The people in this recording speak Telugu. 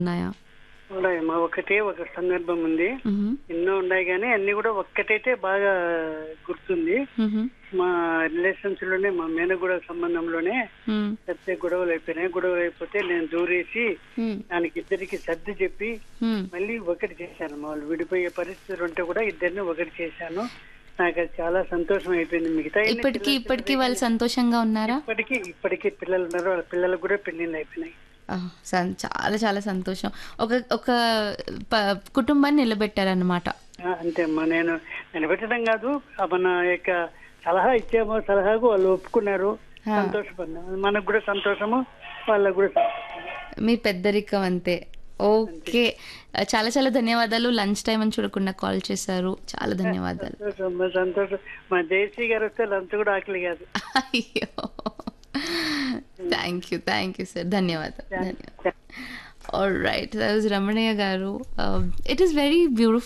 ఉన్నాయా ఉన్నాయమ్మా ఒకటే ఒక సందర్భం ఉంది మ్హూ. ఎన్నో ఉన్నాయి కానీ అన్ని కూడా ఒక్కటైతే బాగా గుర్తుంది మ్హూ. మా రిలేషన్స్ లోనే మా మేనగూడ సంబంధంలోనే మ్. పెద్ద గొడవలు అయిపోయినాయి గొడవలు అయిపోతే నేను దూరేసి మ్. దానికి ఇద్దరికి సర్ది చెప్పి మ్. మళ్ళీ ఒకటి చేశాను మా వాళ్ళు విడిపోయే పరిస్థితులు ఉంటే కూడా ఇద్దరిని ఒకటి చేశాను నాకు అది చాలా సంతోషం అయిపోయింది మిగతా అన్ని ఇప్పటికీ పిల్లలు ఇప్పటికీ వాళ్ళు సంతోషంగా ఉన్నారా ఇప్పటికీ ఇప్పటికీ పిల్లలు ఉన్నారు వాళ్ళ పిల్లలకు కూడా పెళ్లిళ్ళు అయిపోయినాయి ఆ, సం- చాలా చాలా సంతోషం ఒక ఒక ప- కుటుంబాన్ని నిలబెట్టారన్నమాట ఆ, అంతే అమ్మా నేను నిలబెట్టడం కాదు ఆ మన యొక్క సలహా ఇచ్చామో సలహాకు వాళ్ళు ఒప్పుకున్నారు ఆ. సంతోషపడినారు మనకు కూడా సంతోషము వాళ్ళకు కూడా సంతోషము. మీ పెద్దరికం అంతే ఓకే చాలా చాలా ధన్యవాదాలు లంచ్ టైం అని చూడకుండా కాల్ చేశారు చాలా ధన్యవాదాలు సంతోషం అమ్మా, సంతోషం మా జయశ్రీ గారు వస్తే లంచ్ కూడా ఆకలి కాదు అయ్యో thank you thank you sir ధన్యవాదాలు ధన్యవాదాలు all right that was Ramanayya garu it is very beautiful